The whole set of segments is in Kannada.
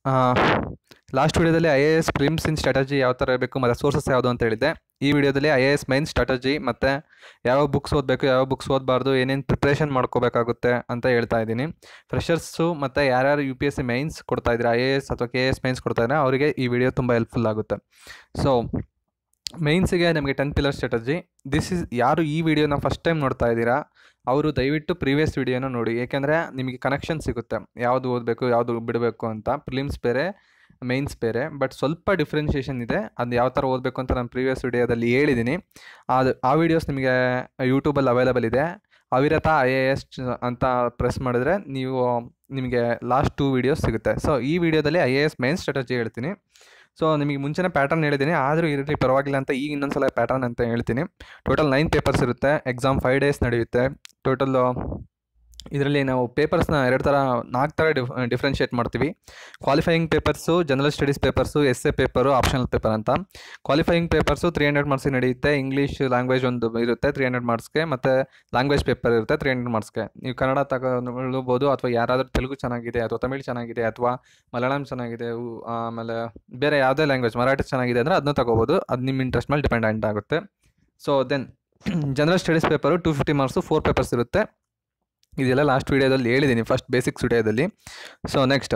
ಲಾಸ್ಟ್ ವಿಡಿಯೋದಲ್ಲಿ I A S prelims in strategy ಯಾವ ಥರ ಇರಬೇಕು ಮತ್ತು ಸೋರ್ಸಸ್ ಯಾವುದು ಅಂತ ಹೇಳಿದ್ದೆ ಈ ವಿಡಿಯೋದಲ್ಲಿ I A S main strategy ಮತ್ತು ಯಾವ ಬುಕ್ಸ್ ಓದಬೇಕು ಯಾವ ಬುಕ್ಸ್ ಓದಬಾರ್ದು ಏನೇನು ಪ್ರಿಪ್ರೇಷನ್ ಮಾಡ್ಕೋಬೇಕಾಗುತ್ತೆ ಅಂತ ಹೇಳ್ತಾ ಇದ್ದೀನಿ ಫ್ರೆಷರ್ಸು ಮತ್ತು ಯಾರ್ಯಾರು U P S C mains ಕೊಡ್ತಾ ಇದ್ದಾರೆ ಐ ಎ ಎಸ್ ಅಥವಾ ಕೆ ಎ ಎಸ್ ಮೈನ್ಸ್ ಕೊಡ್ತಾ ಇದ್ದಾರೆ ಅವರಿಗೆ ಈ ವಿಡಿಯೋ ತುಂಬ ಹೆಲ್ಪ್ಫುಲ್ ಆಗುತ್ತೆ ಸೊ ಮೈನ್ಸಿಗೆ ನಮಗೆ ten pillar strategy this is ಯಾರು ಈ ವಿಡಿಯೋನ ಫಸ್ಟ್ ಟೈಮ್ ನೋಡ್ತಾ ಇದ್ದೀರಾ ಅವರು ದಯವಿಟ್ಟು ಪ್ರೀವಿಯಸ್ ವಿಡಿಯೋನ ನೋಡಿ ಏಕೆಂದರೆ ನಿಮಗೆ ಕನೆಕ್ಷನ್ ಸಿಗುತ್ತೆ ಯಾವುದು ಓದಬೇಕು ಯಾವುದು ಬಿಡಬೇಕು ಅಂತ ಪ್ರಿಲಿಮ್ಸ್ ಬೇರೆ ಮೈನ್ಸ್ ಬೇರೆ ಬಟ್ ಸ್ವಲ್ಪ ಡಿಫ್ರೆನ್ಷಿಯೇಷನ್ ಇದೆ ಅದು ಯಾವ ಥರ ಓದಬೇಕು ಅಂತ ನಾನು ಪ್ರೀವಿಯಸ್ ವಿಡಿಯೋದಲ್ಲಿ ಹೇಳಿದ್ದೀನಿ ಅದು ಆ ವಿಡಿಯೋಸ್ ನಿಮಗೆ ಯೂಟ್ಯೂಬಲ್ಲಿ ಅವೈಲೇಬಲ್ ಇದೆ ಅವಿರತ ಐ ಎ ಎಸ್ ಅಂತ ಪ್ರೆಸ್ ಮಾಡಿದ್ರೆ ನೀವು ನಿಮಗೆ ಲಾಸ್ಟ್ ಟೂ ವೀಡಿಯೋಸ್ ಸಿಗುತ್ತೆ ಸೊ ಈ ವಿಡಿಯೋದಲ್ಲಿ I A S main strategy ಹೇಳ್ತೀನಿ ಸೊ ನಿಮಗೆ ಮುಂಚೆನೇ ಪ್ಯಾಟರ್ನ್ ಹೇಳಿದ್ದೀನಿ ಆದರೂ ಇರಲಿ ಪರವಾಗಿಲ್ಲ ಅಂತ ಈಗ ಇನ್ನೊಂದು ಸಲ ಪ್ಯಾಟರ್ನ್ ಅಂತ ಹೇಳ್ತೀನಿ ಟೋಟಲ್ ನೈನ್ ಪೇಪರ್ಸ್ ಇರುತ್ತೆ ಎಕ್ಸಾಮ್ ಫೈವ್ ಡೇಸ್ ನಡೆಯುತ್ತೆ ಟೋಟಲ್ ಇದರಲ್ಲಿ ನಾವು ಪೇಪರ್ಸ್ನ ಎರಡು ಥರ ನಾಲ್ಕು ಥರ ಡಿಫ್ ಡಿಫ್ರೆನ್ಷಿಯೇಟ್ ಮಾಡ್ತೀವಿ qualifying papers general studies papers essay paper optional paper ಅಂತ ಕ್ವಾಲಿಫೈಯಿಂಗ್ ಪೇಪರ್ಸು ತ್ರೀ ಹಂಡ್ರೆಡ್ ಮಾರ್ಕ್ಸಿಗೆ ನಡೆಯುತ್ತೆ ಇಂಗ್ಲೀಷ್ ಲ್ಯಾಂಗ್ವೇಜ್ ಒಂದು ಇರುತ್ತೆ ತ್ರೀ ಹಂಡ್ರೆಡ್ ಮಾರ್ಕ್ಸ್ಗೆ ಮತ್ತು ಲ್ಯಾಂಗ್ವೇಜ್ ಪೇಪರ್ ಇರುತ್ತೆ ತ್ರೀ ಹಂಡ್ರೆಡ್ ಮಾರ್ಕ್ಸ್ಗೆ ನೀವು ಕನ್ನಡ ತಗೊಳ್ಬೋದು ಅಥವಾ ಯಾರಾದರೂ ತೆಲುಗು ಚೆನ್ನಾಗಿದೆ ಅಥವಾ ತಮಿಳ್ ಚೆನ್ನಾಗಿದೆ ಅಥವಾ ಮಲಯಾಳಂ ಚೆನ್ನಾಗಿದೆ ಉ- ಆಮೇಲೆ ಬೇರೆ ಯಾವುದೇ ಲ್ಯಾಂಗ್ವೇಜ್ ಮರಾಠಿ ಚೆನ್ನಾಗಿದೆ ಅಂದರೆ ಅದನ್ನ ತಗೋಬೋದು ಅದು ನಿಮ್ಮ ಇಂಟ್ರೆಸ್ಟ್ ಮೇಲೆ ಡಿಪೆಂಡೆಂಟ್ ಆಗುತ್ತೆ so then general studies paper two fifty marks four papers ಇರುತ್ತೆ ಇದೆಲ್ಲ ಲಾಸ್ಟ್ ವೀಡಿಯೋದಲ್ಲಿ ಹೇಳಿದ್ದೀನಿ ಫಸ್ಟ್ ಬೇಸಿಕ್ಸ್ ವಿಡಿಯೋದಲ್ಲಿ so next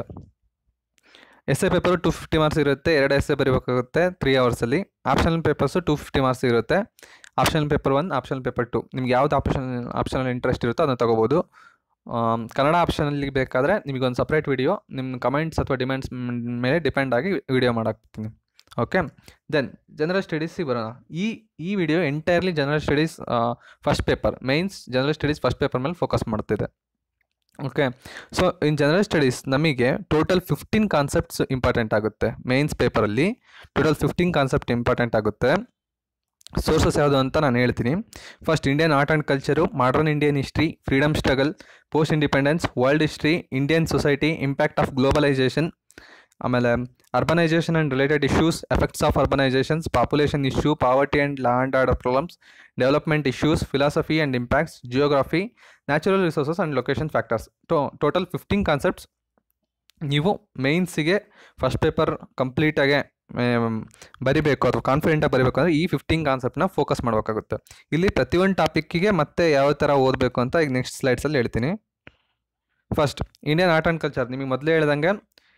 essay paper two fifty marks ಇರುತ್ತೆ ಎರಡು ಎಸ್ ಎ ಬರೀಬೇಕಾಗುತ್ತೆ ತ್ರೀ ಅವರ್ಸಲ್ಲಿ optional papers two fifty marks ಇರುತ್ತೆ optional paper one optional paper two ನಿಮ್ಗೆ ಯಾವ್ದು ಆಪ್ಷನ್ ಆಪ್ಷನಲ್ ಇಂಟ್ರೆಸ್ಟ್ ಇರುತ್ತೋ ಅದನ್ನು ತಗೋಬೋದು ಆಮ್, ಕನ್ನಡ ಆಪ್ಷನಲ್ಲಿ ಬೇಕಾದರೆ ನಿಮಗೊಂದು ಸಪ್ರೇಟ್ ವಿಡಿಯೋ ನಿಮ್ಮ ಕಮೆಂಟ್ಸ್ ಅಥವಾ ಡಿಮ್ಯಾಂಡ್ಸ್ ಮೇಲೆ ಡಿಪೆಂಡ್ ಆಗಿ ವಿಡಿಯೋ ಮಾಡಾಕ್ತೀನಿ ಓಕೆ ದೆನ್ ಜನರಲ್ ಸ್ಟಡೀಸಿಗೆ ಬರೋಣ ಈ ಈ video entirely general studies first paper mains general studies first paper ಮೇಲೆ ಫೋಕಸ್ ಮಾಡ್ತಿದೆ okay so in general studies ನಮಗೆ ಟೋಟಲ್ ಫಿಫ್ಟೀನ್ ಕಾನ್ಸೆಪ್ಟ್ಸ್ ಇಂಪಾರ್ಟೆಂಟ್ ಆಗುತ್ತೆ ಮೇನ್ಸ್ ಪೇಪರಲ್ಲಿ ಟೋಟಲ್ ಫಿಫ್ಟೀನ್ ಕಾನ್ಸೆಪ್ಟ್ ಇಂಪಾರ್ಟೆಂಟ್ ಆಗುತ್ತೆ ಸೋರ್ಸಸ್ ಯಾವುದು ಅಂತ ನಾನು ಹೇಳ್ತೀನಿ first Indian art and culture modern Indian history freedom struggle post independence world history Indian society impact of globalisation ಆಮೇಲೆ urbanisation and related issues effects of urbanisations population issue poverty and land order problems development issues philosophy and impacts geography natural resources and location factors ಟೋ ಟೋಟಲ್ ಫಿಫ್ಟೀನ್ ಕಾನ್ಸೆಪ್ಟ್ಸ್ ನೀವು ಮೇನ್ಸಿಗೆ ಫಸ್ಟ್ ಪೇಪರ್ ಕಂಪ್ಲೀಟಾಗೆ ಬರಿಬೇಕು ಅಥವಾ ಕಾನ್ಫಿಡೆಂಟಾಗಿ ಬರಿಬೇಕು ಅಂದರೆ ಈ ಫಿಫ್ಟೀನ್ ಕಾನ್ಸೆಪ್ಟ್ನ ಫೋಕಸ್ ಮಾಡಬೇಕಾಗುತ್ತೆ ಇಲ್ಲಿ ಪ್ರತಿಯೊಂದು ಟಾಪಿಕ್ಕಿಗೆ ಮತ್ತೆ ಯಾವ ಥರ ಓದಬೇಕು ಅಂತ ಈಗ ನೆಕ್ಸ್ಟ್ ಸ್ಲೈಡ್ಸಲ್ಲಿ ಹೇಳ್ತೀನಿ first Indian art and culture ನಿಮಗೆ ಮೊದಲೇ ಹೇಳ್ದಂಗೆ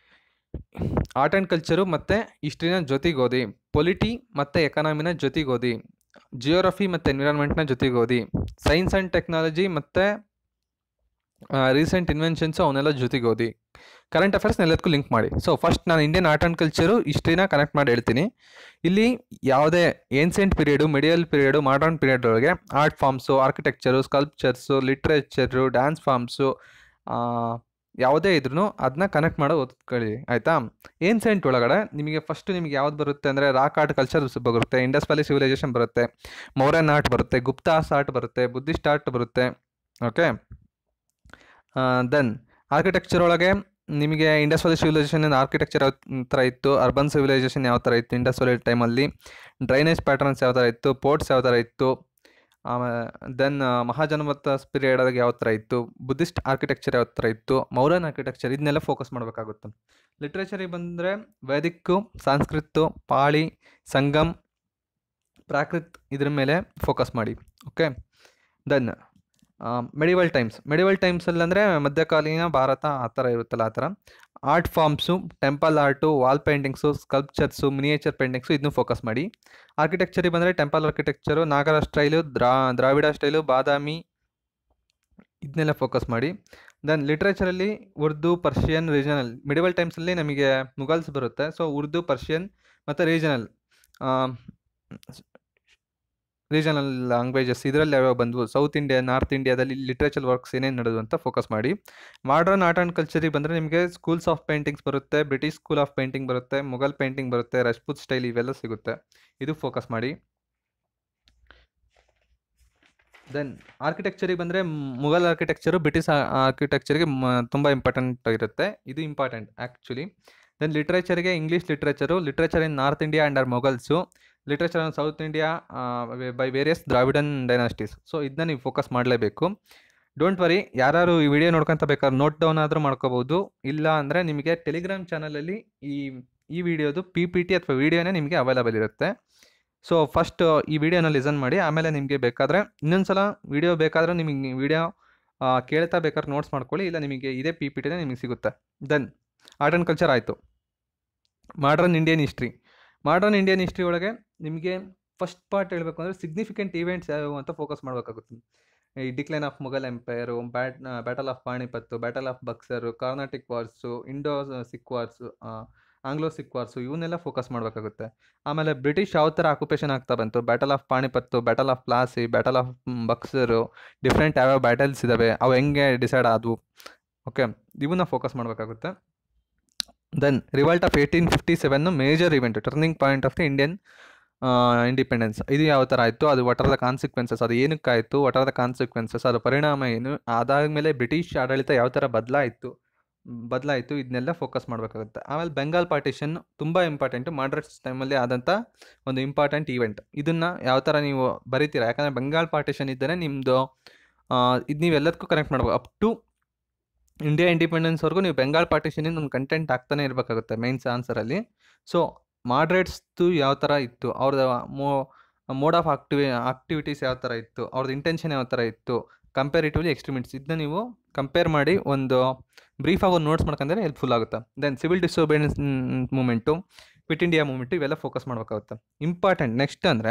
ಆರ್ಟ್ ಆ್ಯಂಡ್ ಕಲ್ಚರು ಮತ್ತು ಹಿಸ್ಟ್ರಿನ ಜೊತೆಗೆ ಓದಿ ಪೊಲಿಟಿ ಮತ್ತು ಎಕನಾಮಿನ ಜೊತೆಗೆ ಓದಿ ಜಿಯೋಗ್ರಫಿ ಮತ್ತು ಎನ್ವಿರಾನ್ಮೆಂಟ್ನ ಜೊತೆಗೆ ಓದಿ ಸೈನ್ಸ್ ಆ್ಯಂಡ್ ಟೆಕ್ನಾಲಜಿ ಮತ್ತು ರೀಸೆಂಟ್ ಇನ್ವೆನ್ಷನ್ಸು ಅವನ್ನೆಲ್ಲ ಜೊತೆಗೆ ಓದಿ ಕರೆಂಟ್ ಅಫೇರ್ಸ್ನ ಎಲ್ಲದಕ್ಕೂ ಲಿಂಕ್ ಮಾಡಿ ಸೊ ಫಸ್ಟ್ ನಾನು ಇಂಡಿಯನ್ ಆರ್ಟ್ ಆ್ಯಂಡ್ ಕಲ್ಚರು ಹಿಸ್ಟ್ರಿನ ಕನೆಕ್ಟ್ ಮಾಡಿ ಹೇಳ್ತೀನಿ ಇಲ್ಲಿ ಯಾವುದೇ ancient period medieval period modern period ಒಳಗೆ art forms architecture sculptures literature dance forms ಯಾವುದೇ ಇದ್ರೂ ಅದನ್ನ ಕನೆಕ್ಟ್ ಮಾಡೋ ಓದ್ಕೊಳ್ಳಿ ಆಯಿತಾ ಏನ್ಸೆಂಟ್ ಒಳಗಡೆ ನಿಮಗೆ ಫಸ್ಟ್ ನಿಮಗೆ ಯಾವ್ದು ಬರುತ್ತೆ ಅಂದರೆ ರಾಕ್ ಆರ್ಟ್ ಕಲ್ಚರ್ ಬರುತ್ತೆ ಇಂಡಸ್ ವ್ಯಾಲಿ ಸಿವಿಲೈಸೇಷನ್ ಬರುತ್ತೆ ಮೌರ್ಯನ್ ಆರ್ಟ್ ಬರುತ್ತೆ ಗುಪ್ತಾಸ್ ಆರ್ಟ್ ಬರುತ್ತೆ ಬುದ್ಧಿಸ್ಟ್ ಆರ್ಟ್ ಬರುತ್ತೆ ಓಕೆ ದೆನ್ ಆರ್ಕಿಟೆಕ್ಚರ್ ಒಳಗೆ ನಿಮಗೆ ಇಂಡಸ್ ವ್ಯಾಲಿ ಸಿವಿಲೈಸೇಷನ್ ಆರ್ಕಿಟೆಕ್ಚರ್ ಯಾವ ಥರ ಇತ್ತು ಅರ್ಬನ್ ಸಿವಿಲೈಸೇಷನ್ ಯಾವ ಥರ ಇತ್ತು ಇಂಡಸ್ ವ್ಯಾಲಿ ಟೈಮಲ್ಲಿ ಡ್ರೈನೇಜ್ ಪ್ಯಾಟರ್ನ್ಸ್ ಯಾವ ಥರ ಇತ್ತು ಪೋರ್ಟ್ಸ್ ಯಾವ ಥರ ಇತ್ತು ಆಮೇಲೆ ದೆನ್ ಮಹಾಜನಪಥ ಪೀರಿಯಡ್ ಆದಾಗ ಯಾವ ಥರ ಇತ್ತು ಬುದ್ಧಿಸ್ಟ್ ಆರ್ಕಿಟೆಕ್ಚರ್ ಯಾವ ಥರ ಇತ್ತು ಮೌರ್ಯನ್ ಆರ್ಕಿಟೆಕ್ಚರ್ ಇದನ್ನೆಲ್ಲ ಫೋಕಸ್ ಮಾಡಬೇಕಾಗುತ್ತೆ ಲಿಟ್ರೇಚರಿಗೆ ಬಂದರೆ ವೇದಿಕ್ಕು ಸಂಸ್ಕೃತು ಪಾಳಿ ಸಂಗಮ್ ಪ್ರಾಕೃತ್ ಇದ್ರ ಮೇಲೆ ಫೋಕಸ್ ಮಾಡಿ okay then medieval times medieval ಟೈಮ್ಸಲ್ಲಿ ಅಂದರೆ ಮಧ್ಯಕಾಲೀನ ಭಾರತ ಆ ಥರ ಇರುತ್ತಲ್ಲ ಆ ಥರ art forms temple art wall paintings sculptures miniature paintings ಇದನ್ನು ಫೋಕಸ್ ಮಾಡಿ ಆರ್ಕಿಟೆಕ್ಚರಿಗೆ ಬಂದರೆ ಟೆಂಪಲ್ ಆರ್ಕಿಟೆಕ್ಚರು ನಾಗರ ಸ್ಟೈಲು ದ್ರಾ ದ್ರಾವಿಡ ಸ್ಟೈಲು ಬಾದಾಮಿ ಇದನ್ನೆಲ್ಲ ಫೋಕಸ್ ಮಾಡಿ ದೆನ್ ಲಿಟ್ರೇಚರಲ್ಲಿ ಉರ್ದು ಪರ್ಷಿಯನ್ ರೀಜನಲ್ ಮಿಡಿವಲ್ ಟೈಮ್ಸಲ್ಲಿ ನಮಗೆ ಮುಗಲ್ಸ್ ಬರುತ್ತೆ ಸೊ ಉರ್ದು ಪರ್ಷಿಯನ್ ಮತ್ತು ರೀಜನಲ್ ರೀಜನಲ್ ಲ್ಯಾಂಗ್ವೇಜಸ್ ಇದರಲ್ಲಿ ಯಾವ್ಯಾವ ಬಂದವು ಸೌತ್ ಇಂಡಿಯಾ ನಾರ್ತ್ ಇಂಡಿಯಾದಲ್ಲಿ ಲಿಟ್ರೇಚರ್ ವರ್ಕ್ಸ್ ಏನೇನು ನಡೆದು ಅಂತ ಫೋಕಸ್ ಮಾಡಿ ಮಾಡರ್ನ್ ಆರ್ಟ್ ಆ್ಯಂಡ್ ಕಲ್ಚರಿಗೆ ಬಂದರೆ ನಿಮಗೆ ಸ್ಕೂಲ್ಸ್ ಆಫ್ ಪೇಂಟಿಂಗ್ಸ್ ಬರುತ್ತೆ ಬ್ರಿಟಿಷ್ ಸ್ಕೂಲ್ ಆಫ್ ಪೇಂಟಿಂಗ್ ಬರುತ್ತೆ ಮೊಘಲ್ ಪೇಂಟಿಂಗ್ ಬರುತ್ತೆ ರಜಪೂತ್ ಸ್ಟೈಲ್ ಇವೆಲ್ಲ ಸಿಗುತ್ತೆ ಇದು ಫೋಕಸ್ ಮಾಡಿ ದೆನ್ ಆರ್ಕಿಟೆಕ್ಚರಿಗೆ ಬಂದರೆ ಮುಘಲ್ ಆರ್ಕಿಟೆಕ್ಚರು ಬ್ರಿಟಿಷ್ ಆರ್ಕಿಟೆಕ್ಚರಿಗೆ ತುಂಬ ಇಂಪಾರ್ಟೆಂಟ್ ಇರುತ್ತೆ ಇದು ಇಂಪಾರ್ಟೆಂಟ್ ಆ್ಯಕ್ಚುಲಿ ದೆನ್ ಲಿಟ್ರೇಚರಿಗೆ English literature literature in north India and or Mughals literature in south India by various Dravidian dynasties so ಇದನ್ನ ನೀವು ಫೋಕಸ್ ಮಾಡಲೇಬೇಕು ಡೋಂಟ್ ವರಿ ಯಾರು ಈ ವಿಡಿಯೋ ನೋಡ್ಕೊಂತ ಬೇಕಾದ್ರೆ ನೋಟ್ ಡೌನ್ ಆದರೂ ಮಾಡ್ಕೋಬೋದು ಇಲ್ಲ ಅಂದರೆ ನಿಮಗೆ ಟೆಲಿಗ್ರಾಮ್ ಚಾನಲಲ್ಲಿ ಈ ಈ ವಿಡಿಯೋದು ಪಿ ಪಿ ಟಿ ಅಥವಾ ವಿಡಿಯೋನೇ ನಿಮಗೆ ಅವೈಲಬಲ್ ಇರುತ್ತೆ ಸೊ ಫಸ್ಟ್ ಈ ವಿಡಿಯೋನ ಲಿಸನ್ ಮಾಡಿ ಆಮೇಲೆ ನಿಮಗೆ ಬೇಕಾದರೆ ಇನ್ನೊಂದು ಸಲ ವಿಡಿಯೋ ಬೇಕಾದರೆ ನಿಮಗೆ ವಿಡಿಯೋ ಕೇಳ್ತಾ ಬೇಕಾದ್ರೆ ನೋಟ್ಸ್ ಮಾಡ್ಕೊಳ್ಳಿ ಇಲ್ಲ ನಿಮಗೆ ಇದೇ ಪಿ ಪಿ ಟಿನೇ ನಿಮಗೆ ಸಿಗುತ್ತೆ ದೆನ್ ಆರ್ಟ್ ಆ್ಯಂಡ್ ಕಲ್ಚರ್ ಆಯಿತು modern Indian history modern Indian history ಒಳಗೆ ನಿಮಗೆ ಫಸ್ಟ್ ಪಾರ್ಟ್ ಹೇಳಬೇಕು ಅಂದರೆ ಸಿಗ್ನಿಫಿಕೆಂಟ್ ಈವೆಂಟ್ಸ್ ಯಾವುವು ಅಂತ ಫೋಕಸ್ ಮಾಡಬೇಕಾಗುತ್ತೆ ಈ ಡಿಕ್ಲೈನ್ ಆಫ್ ಮೊಘಲ್ ಎಂಪೈರು ಬ್ಯಾಟ್ battle of Panipat battle of Buxar Carnatic wars Indo Sikh wars Anglo Sikh wars ಇವನ್ನೆಲ್ಲ ಫೋಕಸ್ ಮಾಡಬೇಕಾಗುತ್ತೆ ಆಮೇಲೆ ಬ್ರಿಟಿಷ್ ಯಾವ ಥರ ಆಕ್ಯುಪೇಷನ್ ಆಗ್ತಾ ಬಂತು battle of Panipat battle of Plassey battle of Buxar different ಯಾವ್ಯಾವ ಬ್ಯಾಟಲ್ಸ್ ಇದ್ದಾವೆ ಅವು ಹೆಂಗೆ ಡಿಸೈಡ್ ಆದವು ಓಕೆ ಇವನ್ನ ಫೋಕಸ್ ಮಾಡಬೇಕಾಗುತ್ತೆ then revolt of eighteen fifty seven major event turning point of the Indian independence ಇದು ಯಾವ ಥರ ಆಯಿತು ಅದು ವಾಟ್ ಆರ್ ದ ಕಾನ್ಸಿಕ್ವೆನ್ಸಸ್ ಅದು ಏನಕ್ಕಾಯಿತು ವಾಟ್ ಆರ್ ದ ಕಾನ್ಸಿಕ್ವೆನ್ಸಸ್ ಅದರ ಪರಿಣಾಮ ಏನು ಅದಾದಮೇಲೆ ಬ್ರಿಟಿಷ್ ಆಡಳಿತ ಯಾವ ಥರ ಬದಲಾಯಿತು ಬದಲಾಯಿತು ಇದನ್ನೆಲ್ಲ ಫೋಕಸ್ ಮಾಡಬೇಕಾಗುತ್ತೆ ಆಮೇಲೆ ಬೆಂಗಾಲ್ ಪಾರ್ಟಿಷನ್ ತುಂಬ ಇಂಪಾರ್ಟೆಂಟು ಮಾಡ್ರೇಟ್ಸ್ ಟೈಮಲ್ಲಿ ಆದಂಥ ಒಂದು ಇಂಪಾರ್ಟೆಂಟ್ ಈವೆಂಟ್ ಇದನ್ನು ಯಾವ ಥರ ನೀವು ಬರಿತೀರಾ ಯಾಕಂದರೆ ಬೆಂಗಾಲ್ ಪಾರ್ಟಿಷನ್ ಇದ್ದರೆ ನಿಮ್ಮದು ಇದು ನೀವೆಲ್ಲದಕ್ಕೂ ಕನೆಕ್ಟ್ ಮಾಡ್ಬೇಕು ಅಪ್ ಟು ಇಂಡಿಯಾ ಇಂಡಿಪೆಂಡೆನ್ಸ್ವರೆಗೂ ನೀವು ಬೆಂಗಾಲ್ ಪಾರ್ಟಿಷನಿಂದ ಒಂದು ಕಂಟೆಂಟ್ ಆಗ್ತಾನೆ ಇರಬೇಕಾಗುತ್ತೆ ಮೈನ್ಸ್ ಆನ್ಸರಲ್ಲಿ ಸೊ ಮಾಡ್ರೇಟ್ಸ್ದು ಯಾವ ಥರ ಇತ್ತು ಅವ್ರದ್ದು ಮೋ ಮೋಡ್ ಆಫ್ ಆಕ್ಟಿವಿ ಆಕ್ಟಿವಿಟೀಸ್ ಯಾವ ಥರ ಇತ್ತು ಅವ್ರದ್ದು ಇಂಟೆನ್ಷನ್ ಯಾವ ಥರ ಇತ್ತು ಕಂಪೇರಿಟಿವ್ಲಿ ಎಕ್ಸ್ಟ್ರೀಮಿಟ್ಸ್ ಇದನ್ನ ನೀವು ಕಂಪೇರ್ ಮಾಡಿ ಒಂದು ಬ್ರೀಫಾಗಿ ಒಂದು ನೋಟ್ಸ್ ಮಾಡ್ಕೊಂಡ್ರೆ ಹೆಲ್ಪ್ಫುಲ್ ಆಗುತ್ತೆ then civil disobedience movement quit India movement ಇವೆಲ್ಲ ಫೋಕಸ್ ಮಾಡಬೇಕಾಗುತ್ತೆ ಇಂಪಾರ್ಟೆಂಟ್ ನೆಕ್ಸ್ಟ್ ಅಂದರೆ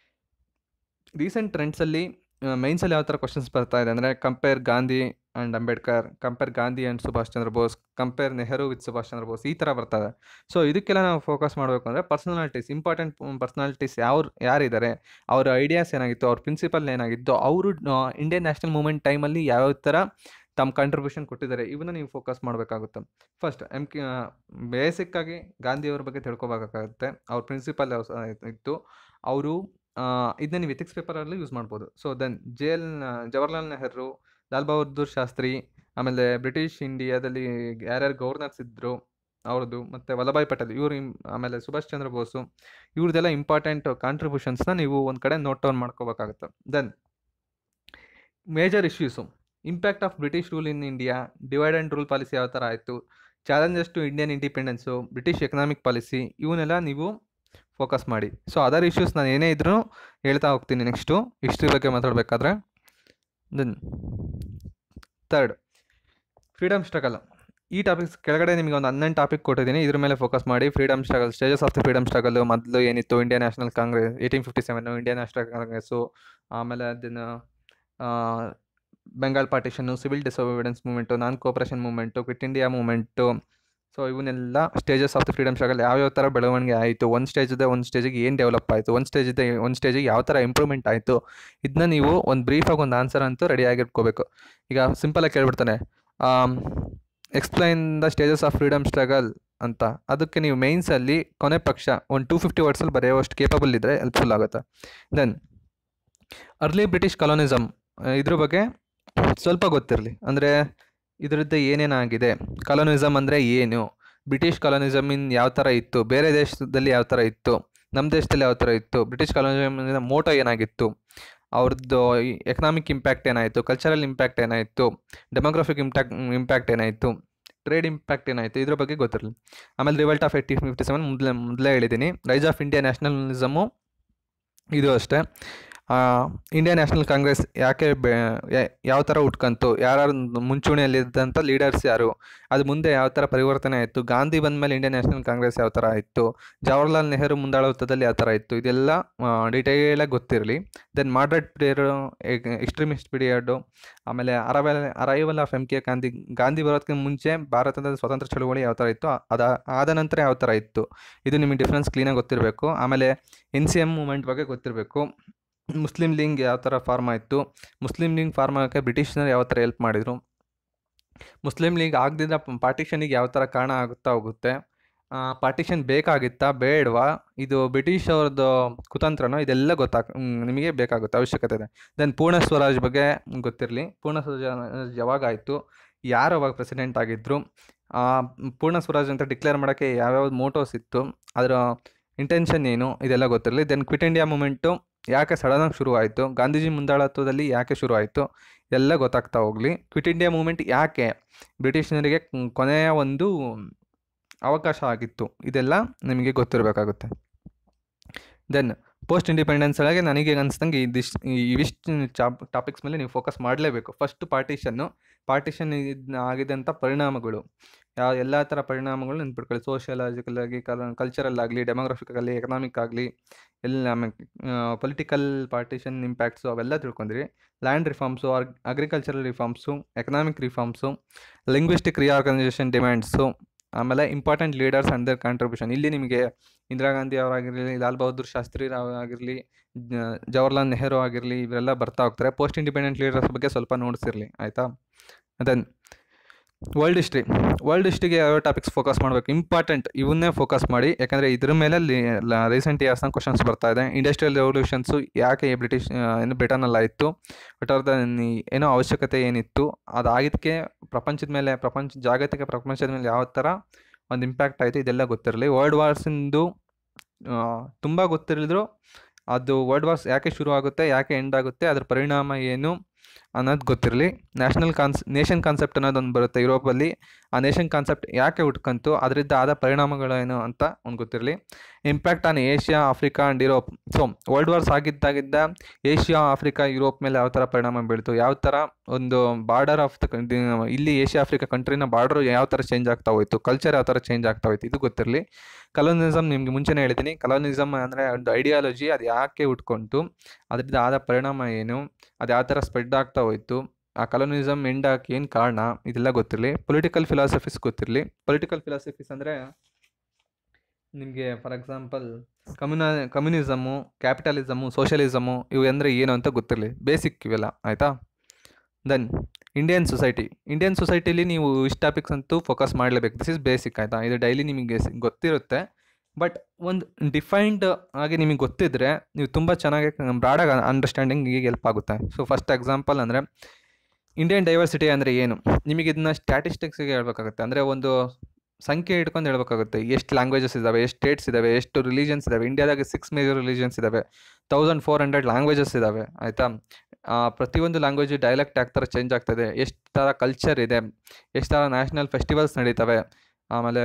ರೀಸೆಂಟ್ ಟ್ರೆಂಡ್ಸಲ್ಲಿ ಮೈನ್ಸಲ್ಲಿ ಯಾವ ಥರ ಕ್ವಶನ್ಸ್ ಬರ್ತಾ ಇದೆ ಅಂದರೆ compare Gandhi and Ambedkar compare Gandhi and Subhash Chandra Bose compare Nehru with Subhash Chandra Bose ಈ ಥರ ಬರ್ತದೆ ಸೊ ಇದಕ್ಕೆಲ್ಲ ನಾವು ಫೋಕಸ್ ಮಾಡಬೇಕು ಅಂದರೆ ಪರ್ಸನಾಲಿಟೀಸ್ ಇಂಪಾರ್ಟೆಂಟ್ ಪರ್ಸನಾಲಿಟೀಸ್ ಯಾವ ಯಾರಿದ್ದಾರೆ ಅವರ ಐಡಿಯಾಸ್ ಏನಾಗಿತ್ತು ಅವ್ರ ಪ್ರಿನ್ಸಿಪಲ್ ಏನಾಗಿತ್ತು ಅವರು ಇಂಡಿಯನ್ ನ್ಯಾಷನಲ್ ಮೂವ್ಮೆಂಟ್ ಟೈಮಲ್ಲಿ ಯಾವ್ಯಾವ ಥರ ತಮ್ಮ ಕಾಂಟ್ರಿಬ್ಯೂಷನ್ ಕೊಟ್ಟಿದ್ದಾರೆ ಇವನ್ನ ನೀವು ಫೋಕಸ್ ಮಾಡಬೇಕಾಗುತ್ತೆ ಫಸ್ಟ್ ಎಮ್ ಕೆ ಬೇಸಿಕ್ಕಾಗಿ ಗಾಂಧಿಯವ್ರ ಬಗ್ಗೆ ತಿಳ್ಕೊಬೇಕಾಗುತ್ತೆ ಅವ್ರ ಪ್ರಿನ್ಸಿಪಲ್ ಯಾವ ಇತ್ತು ಅವರು ಇದನ್ನ ನೀವು ಎಥಿಕ್ಸ್ ಪೇಪರಲ್ಲಿ ಯೂಸ್ ಮಾಡ್ಬೋದು so then jail Jawaharlal Nehru Lal Bahadur Shastri ಆಮೇಲೆ ಬ್ರಿಟಿಷ್ ಇಂಡಿಯಾದಲ್ಲಿ ಯಾರ್ಯಾರು ಗವರ್ನರ್ಸ್ ಇದ್ದರು ಅವ್ರದ್ದು ಮತ್ತು ವಲ್ಲಭಾಯ್ ಪಟೇಲ್ ಇವರು ಆಮೇಲೆ ಸುಭಾಷ್ ಚಂದ್ರ ಬೋಸು ಇವ್ರದ್ದೆಲ್ಲ ಇಂಪಾರ್ಟೆಂಟ್ ಕಾಂಟ್ರಿಬ್ಯೂಷನ್ಸ್ನ ನೀವು ಒಂದು ಕಡೆ ನೋಟ್ ಡೌನ್ ಮಾಡ್ಕೋಬೇಕಾಗುತ್ತೆ then major issues impact of British rule in India divide and rule policy ಯಾವ ಥರ ಆಯಿತು challenges to Indian independence British economic policy ಇವನ್ನೆಲ್ಲ ನೀವು ಫೋಕಸ್ ಮಾಡಿ ಸೊ ಅದರ್ ಇಶ್ಯೂಸ್ ನಾನು ಏನೇ ಇದ್ರೂ ಹೇಳ್ತಾ ಹೋಗ್ತೀನಿ ನೆಕ್ಸ್ಟು ಹಿಸ್ಟ್ರಿ ಬಗ್ಗೆ ಮಾತಾಡಬೇಕಾದ್ರೆ ದೆನ್ ತರ್ಡ್ ಫ್ರೀಡಮ್ ಸ್ಟ್ರಗಲ್ ಈ ಟಾಪಿಕ್ಸ್ ಕೆಳಗಡೆ ನಿಮಗೆ ಒಂದು ಹನ್ನೊಂದು ಟಾಪಿಕ್ ಕೊಟ್ಟಿದ್ದೀನಿ ಇದ್ರ ಮೇಲೆ ಫೋಕಸ್ ಮಾಡಿ freedom struggle stages of the freedom struggle ಮೊದಲು ಏನಿತ್ತು Indian National Congress eighteen fifty seven Indian National Congress ಆಮೇಲೆ ಅದನ್ನು Bengal partition civil disobedience movement non cooperation movement quit India movement so ಇವನ್ನೆಲ್ಲ stages of the freedom struggle ಯಾವ್ಯಾವ ಥರ ಬೆಳವಣಿಗೆ ಆಯಿತು ಒಂದು ಸ್ಟೇಜಿದೆ ಒಂದು ಸ್ಟೇಜಿಗೆ ಏನು ಡೆವಲಪ್ ಆಯಿತು ಒಂದು ಸ್ಟೇಜಿದೆ ಒಂದು ಸ್ಟೇಜಿಗೆ ಯಾವ ಥರ ಇಂಪ್ರೂವ್ಮೆಂಟ್ ಆಯಿತು ಇದನ್ನ ನೀವು ಒಂದು ಬ್ರೀಫಾಗಿ ಒಂದು ಆನ್ಸರ್ ಅಂತೂ ರೆಡಿ ಆಗಿಟ್ಕೋಬೇಕು ಈಗ ಸಿಂಪಲಾಗಿ ಕೇಳ್ಬಿಡ್ತಾನೆ explain the stages of freedom struggle ಅಂತ ಅದಕ್ಕೆ ನೀವು ಮೈನ್ಸಲ್ಲಿ ಕೊನೆ ಪಕ್ಷ ಒಂದು ಟೂ ಫಿಫ್ಟಿ ವರ್ಡ್ಸಲ್ಲಿ ಬರೆಯೋವಷ್ಟು ಕೇಪಬಲ್ ಇದ್ದರೆ ಹೆಲ್ಪ್ಫುಲ್ ಆಗುತ್ತೆ ದೆನ್ ಅರ್ಲಿ ಬ್ರಿಟಿಷ್ ಕಾಲೋನಿಸಮ್ ಇದ್ರ ಬಗ್ಗೆ ಸ್ವಲ್ಪ ಗೊತ್ತಿರಲಿ ಅಂದರೆ ಇದರದ್ದು ಏನೇನಾಗಿದೆ ಕಾಲೋನಿಸಮ್ ಅಂದರೆ ಏನು ಬ್ರಿಟಿಷ್ ಕಾಲೋನಿಸಮಿನ್ ಯಾವ ಥರ ಇತ್ತು ಬೇರೆ ದೇಶದಲ್ಲಿ ಯಾವ ಥರ ಇತ್ತು ನಮ್ಮ ದೇಶದಲ್ಲಿ ಯಾವ ಥರ ಇತ್ತು ಬ್ರಿಟಿಷ್ ಕಾಲೋನಿಸಮಿನ ಮೋಟೋ ಏನಾಗಿತ್ತು ಅವ್ರದ್ದು ಎಕನಾಮಿಕ್ ಇಂಪ್ಯಾಕ್ಟ್ ಏನಾಯಿತು ಕಲ್ಚರಲ್ ಇಂಪ್ಯಾಕ್ಟ್ ಏನಾಯಿತು ಡೆಮೋಗ್ರಫಿಕ್ ಇಂಪ್ಯಾಕ್ಟ್ ಇಂಪ್ಯಾಕ್ಟ್ ಏನಾಯಿತು ಟ್ರೇಡ್ ಇಂಪ್ಯಾಕ್ಟ್ ಏನಾಯಿತು ಇದ್ರ ಬಗ್ಗೆ ಗೊತ್ತಿರಲಿ ಆಮೇಲೆ revolt of eighty fifty seven ಮೊದಲೇ ಮೊದಲೇ ಹೇಳಿದ್ದೀನಿ ರೈಸ್ ಆಫ್ ಇಂಡಿಯಾ ನ್ಯಾಷನಲಿಸಮು ಇದು ಅಷ್ಟೇ ಇಂಡಿಯನ್ ನ್ಯಾಷನಲ್ ಕಾಂಗ್ರೆಸ್ ಯಾಕೆ ಬೆ ಯಾವ ಥರ ಉಟ್ಕಂತು ಯಾರು ಮುಂಚೂಣಿಯಲ್ಲಿದ್ದಂಥ ಲೀಡರ್ಸ್ ಯಾರು ಅದು ಮುಂದೆ ಯಾವ ಥರ ಪರಿವರ್ತನೆ ಆಯಿತು ಗಾಂಧಿ ಬಂದ ಮೇಲೆ ಇಂಡಿಯನ್ ನ್ಯಾಷನಲ್ ಕಾಂಗ್ರೆಸ್ ಯಾವ ಥರ ಇತ್ತು ಜವಾಹರ್ಲಾಲ್ ನೆಹರು ಮುಂದಾಳತ್ವದಲ್ಲಿ ಯಾವ ಥರ ಇತ್ತು ಇದೆಲ್ಲ ಡೀಟೇಲಾಗಿ ಗೊತ್ತಿರಲಿ then moderate period extremist period ಆಮೇಲೆ arrival arrival of M K Gandhi Gandhi ಬರೋದಕ್ಕಿಂತ ಮುಂಚೆ ಭಾರತದ ಸ್ವತಂತ್ರ ಚಳುವಳಿ ಯಾವ ಥರ ಇತ್ತು ಅದ ಆದ ನಂತರ ಯಾವ ಥರ ಇತ್ತು ಇದು ನಿಮಗೆ ಡಿಫ್ರೆನ್ಸ್ ಕ್ಲೀನಾಗಿ ಗೊತ್ತಿರಬೇಕು ಆಮೇಲೆ ಎನ್ ಸಿ ಎಮ್ ಮೂಮೆಂಟ್ ಬಗ್ಗೆ ಗೊತ್ತಿರಬೇಕು ಮುಸ್ಲಿಂ ಲೀಗ್ ಯಾವ ಥರ ಫಾರ್ಮ್ ಆಯಿತು ಮುಸ್ಲಿಂ ಲೀಗ್ ಫಾರ್ಮ್ ಆಗೋಕ್ಕೆ ಬ್ರಿಟಿಷ್ನರು ಯಾವ ಥರ ಹೆಲ್ಪ್ ಮಾಡಿದರು ಮುಸ್ಲಿಂ ಲೀಗ್ ಆಗದಿದ್ದ ಪಾರ್ಟಿಷನಿಗೆ ಯಾವ ಥರ ಕಾರಣ ಆಗುತ್ತಾ ಹೋಗುತ್ತೆ ಪಾರ್ಟಿಷನ್ ಬೇಕಾಗಿತ್ತಾ ಬೇಡವಾ ಇದು ಬ್ರಿಟಿಷ್ ಅವ್ರದ್ದು ಕುತಂತ್ರನೋ ಇದೆಲ್ಲ ಗೊತ್ತಾಗ ನಿಮಗೆ ಬೇಕಾಗುತ್ತೆ ಅವಶ್ಯಕತೆ ಇದೆ ದೆನ್ ಪೂರ್ಣ ಸ್ವರಾಜ್ ಬಗ್ಗೆ ಗೊತ್ತಿರಲಿ ಪೂರ್ಣ ಸ್ವರಾಜ್ ಯಾವಾಗ ಆಯಿತು ಯಾರು ಅವಾಗ ಪ್ರೆಸಿಡೆಂಟ್ ಆಗಿದ್ದರು ಪೂರ್ಣ ಸ್ವರಾಜ್ ಅಂತ ಡಿಕ್ಲೇರ್ ಮಾಡೋಕ್ಕೆ ಯಾವ್ಯಾವ ಮೋಟೋಸ್ ಇತ್ತು ಅದರ ಇಂಟೆನ್ಷನ್ ಏನು ಇದೆಲ್ಲ ಗೊತ್ತಿರಲಿ ದೆನ್ ಕ್ವಿಟ್ ಇಂಡಿಯಾ ಮೂಮೆಂಟು ಯಾಕೆ ಸಡನ್ನಾಗಿ ಶುರು ಆಯಿತು ಗಾಂಧೀಜಿ ಮುಂದಾಳತ್ವದಲ್ಲಿ ಯಾಕೆ ಶುರು ಆಯಿತು ಎಲ್ಲ ಗೊತ್ತಾಗ್ತಾ ಹೋಗಲಿ ಕ್ವಿಟ್ ಇಂಡಿಯಾ ಮೂಮೆಂಟ್ ಯಾಕೆ ಬ್ರಿಟಿಷನರಿಗೆ ಕೊನೆಯ ಒಂದು ಅವಕಾಶ ಆಗಿತ್ತು ಇದೆಲ್ಲ ನಿಮಗೆ ಗೊತ್ತಿರಬೇಕಾಗುತ್ತೆ ದೆನ್ ಪೋಸ್ಟ್ ಇಂಡಿಪೆಂಡೆನ್ಸ್ ಒಳಗೆ ನನಗೆ ಅನಿಸ್ದಂಗೆ ಇದಿಷ್ಟು ಇವಿಷ್ಟು ಚಾಪ್ ಟಾಪಿಕ್ಸ್ ಮೇಲೆ ನೀವು ಫೋಕಸ್ ಮಾಡಲೇಬೇಕು ಫಸ್ಟ್ ಪಾರ್ಟಿಷನ್ನು ಪಾರ್ಟಿಷನ್ ಆಗಿದಂಥ ಪರಿಣಾಮಗಳು ಯಾವ ಎಲ್ಲ ಥರ ಪರಿಣಾಮಗಳು ನೆನ್ಪಿಟ್ಕೊಳ್ಳಿ ಸೋಷಿಯಲಾಜಿಕಲ್ ಆಗಿ ಕಲ್ಚರಲ್ ಆಗಲಿ ಡೆಮೋಗ್ರಫಿಕಲಿ ಎಕನಾಮಿಕ್ ಆಗಲಿ ಎಲ್ಲ ಪೊಲಿಟಿಕಲ್ ಪಾರ್ಟಿಷನ್ ಇಂಪ್ಯಾಕ್ಟ್ಸು ಅವೆಲ್ಲ ತಿಳ್ಕೊಂಡ್ರಿ land reforms agricultural reforms economic reforms linguistic reorganisation demands ಆಮೇಲೆ important leaders and their contribution ಇಲ್ಲಿ ನಿಮಗೆ ಇಂದಿರಾ ಗಾಂಧಿ ಅವರಾಗಿರಲಿ ಲಾಲ್ ಬಹದ್ದೂರ್ ಶಾಸ್ತ್ರಿ ರಾವ್ ಆಗಿರಲಿ ಜವಾಹರ್ಲಾಲ್ ನೆಹರು ಆಗಿರಲಿ ಇವರೆಲ್ಲ ಬರ್ತಾ ಹೋಗ್ತಾರೆ ಪೋಸ್ಟ್ ಇಂಡಿಪೆಂಡೆಂಟ್ ಲೀಡರ್ಸ್ ಬಗ್ಗೆ ಸ್ವಲ್ಪ ನೋಡಿಸಿರಲಿ ಆಯಿತಾ ದೆನ್ ವರ್ಲ್ಡ್ ಹಿಸ್ಟ್ರಿ ವರ್ಲ್ಡ್ ಹಿಸ್ಟ್ರಿಗೆ ಯಾವ ಟಾಪಿಕ್ಸ್ ಫೋಕಸ್ ಮಾಡಬೇಕು ಇಂಪಾರ್ಟೆಂಟ್ ಇವನ್ನೇ ಫೋಕಸ್ ಮಾಡಿ ಯಾಕಂದರೆ ಇದ್ರ ಮೇಲೆ ರೀಸೆಂಟ್ ಇಯರ್ಸ್ನ ಕ್ವಶನ್ಸ್ ಬರ್ತಾ ಇದೆ ಇಂಡಸ್ಟ್ರಿಯಲ್ ರೆವಲ್ಯೂಷನ್ಸು ಯಾಕೆ ಬ್ರಿಟಿಷ್ ಏನು ಬ್ರಿಟನಲ್ಲಿ ಆಯಿತು ಬಟ್ ಅವ್ರದ್ದು ಏನೋ ಅವಶ್ಯಕತೆ ಏನಿತ್ತು ಅದಾಗಿದ್ದಕ್ಕೆ ಪ್ರಪಂಚದ ಮೇಲೆ ಪ್ರಪಂಚ ಜಾಗತಿಕ ಪ್ರಪಂಚದ ಮೇಲೆ ಯಾವ ಥರ ಒಂದು ಇಂಪ್ಯಾಕ್ಟ್ ಆಯಿತು ಇದೆಲ್ಲ ಗೊತ್ತಿರಲಿ ವರ್ಲ್ಡ್ ವಾರ್ಸಿಂದು ತುಂಬ ಗೊತ್ತಿರಲಿದ್ರು ಅದು ವರ್ಲ್ಡ್ ವಾರ್ಸ್ ಯಾಕೆ ಶುರು ಆಗುತ್ತೆ ಯಾಕೆ ಎಂಡ್ ಆಗುತ್ತೆ ಅದ್ರ ಪರಿಣಾಮ ಏನು ಅನ್ನೋದು ಗೊತ್ತಿರಲಿ ನ್ಯಾಷನಲ್ ಕಾನ್ಸ್ ನೇಷನ್ ಕಾನ್ಸೆಪ್ಟ್ ಅನ್ನೋದೊಂದು ಬರುತ್ತೆ ಯುರೋಪಲ್ಲಿ ಆ ನೇಷನ್ ಕಾನ್ಸೆಪ್ಟ್ ಯಾಕೆ ಹುಟ್ಕಂತು ಅದರಿಂದ ಆದ ಪರಿಣಾಮಗಳೇನು ಅಂತ ಒಂದು ಗೊತ್ತಿರಲಿ impact on Asia Africa and Europe so world wars ಆಗಿದ್ದಾಗಿದ್ದ ಏಷ್ಯಾ ಆಫ್ರಿಕಾ ಯುರೋಪ್ ಮೇಲೆ ಯಾವ ಥರ ಪರಿಣಾಮ ಬೀಳ್ತು ಯಾವ ಥರ ಒಂದು ಬಾರ್ಡರ್ ಆಫ್ ದ ಇಲ್ಲಿ ಏಷ್ಯಾ ಆಫ್ರಿಕಾ ಕಂಟ್ರಿನ ಬಾರ್ಡರ್ ಯಾವ ಥರ ಚೇಂಜ್ ಆಗ್ತಾ ಹೋಯ್ತು ಕಲ್ಚರ್ ಯಾವ ಥರ ಚೇಂಜ್ ಆಗ್ತಾ ಹೋಯ್ತು ಇದು ಗೊತ್ತಿರಲಿ ಕಲೋನಿಸಮ್ ನಿಮಗೆ ಮುಂಚೆನೇ ಹೇಳಿದ್ದೀನಿ ಕಲೋನಿಸಮ್ ಅಂದರೆ ಒಂದು ಐಡಿಯಾಲಜಿ ಅದು ಯಾಕೆ ಹುಟ್ಕೊಂತು ಅದರಿಂದ ಆದ ಪರಿಣಾಮ ಏನು ಅದು ಯಾವ ಥರ ಸ್ಪ್ರೆಡ್ ಆಗ್ತಾ ಹೋಯ್ತು ಆ ಕಲೋನಿಸಮ್ ಎಂಡ್ ಆಗಕ್ಕೆ ಏನು ಕಾರಣ ಇದೆಲ್ಲ ಗೊತ್ತಿರಲಿ ಪೊಲಿಟಿಕಲ್ ಫಿಲಾಸಫೀಸ್ ಗೊತ್ತಿರಲಿ ಪೊಲಿಟಿಕಲ್ ಫಿಲಾಸಫೀಸ್ ಅಂದರೆ ನಿಮಗೆ ಫಾರ್ ಎಕ್ಸಾಂಪಲ್ ಕಮ್ಯುನ ಕಮ್ಯುನಿಸಮು ಕ್ಯಾಪಿಟಲಿಸಮು ಸೋಷಿಯಲಿಸಮು ಇವು ಅಂದರೆ ಏನು ಅಂತ ಗೊತ್ತಿರಲಿ ಬೇಸಿಕ್ ಇವೆಲ್ಲ ಆಯಿತಾ ದೆನ್ ಇಂಡಿಯನ್ ಸೊಸೈಟಿ ಇಂಡಿಯನ್ ಸೊಸೈಟಿಲಿ ನೀವು ಇಷ್ಟು ಟಾಪಿಕ್ಸ್ ಅಂತೂ ಫೋಕಸ್ ಮಾಡಲೇಬೇಕು ದಿಸ್ ಇಸ್ ಬೇಸಿಕ್ ಆಯಿತಾ ಇದು ಡೈಲಿ ನಿಮಗೆ ಗೊತ್ತಿರುತ್ತೆ ಬಟ್ ಒಂದು ಡಿಫೈನ್ಡ್ ಆಗಿ ನಿಮಗೆ ಗೊತ್ತಿದ್ದರೆ ನೀವು ತುಂಬ ಚೆನ್ನಾಗಿ ಬ್ರಾಡಾಗಿ ಅಂಡರ್ಸ್ಟ್ಯಾಂಡಿಂಗಿಗೆ ಹೆಲ್ಪ್ ಆಗುತ್ತೆ ಸೊ ಫಸ್ಟ್ ಎಕ್ಸಾಂಪಲ್ ಅಂದರೆ ಇಂಡಿಯನ್ ಡೈವರ್ಸಿಟಿ ಅಂದರೆ ಏನು ನಿಮಗೆ ಇದನ್ನ ಸ್ಟ್ಯಾಟಿಸ್ಟಿಕ್ಸಿಗೆ ಹೇಳ್ಬೇಕಾಗುತ್ತೆ ಅಂದರೆ ಒಂದು ಸಂಖ್ಯೆ ಇಟ್ಕೊಂಡು ಹೇಳ್ಬೇಕಾಗುತ್ತೆ ಎಷ್ಟು ಲ್ಯಾಂಗ್ವೇಜಸ್ ಇದ್ದಾವೆ ಎಷ್ಟು ಸ್ಟೇಟ್ಸ್ ಇದ್ದಾವೆ ಎಷ್ಟು ರಿಲಿಜನ್ಸ್ ಇದ್ದಾವೆ ಇಂಡಿಯಾದಾಗ ಸಿಕ್ಸ್ ಮೇಜರ್ ರಿಲಿಜನ್ಸ್ ಇದ್ದಾವೆ ತೌಸಂಡ್ ಫೋರ್ ಹಂಡ್ರೆಡ್ ಲ್ಯಾಂಗ್ವೇಜಸ್ ಇದ್ದಾವೆ ಆಯಿತಾ ಪ್ರತಿಯೊಂದು ಲ್ಯಾಂಗ್ವೇಜ್ ಡೈಲೆಕ್ಟ್ ಆಗ್ತಾರೆ ಚೇಂಜ್ ಆಗ್ತದೆ ಎಷ್ಟು ಥರ ಕಲ್ಚರ್ ಇದೆ ಎಷ್ಟು ಥರ ನ್ಯಾಷನಲ್ ಫೆಸ್ಟಿವಲ್ಸ್ ನಡೀತವೆ ಆಮೇಲೆ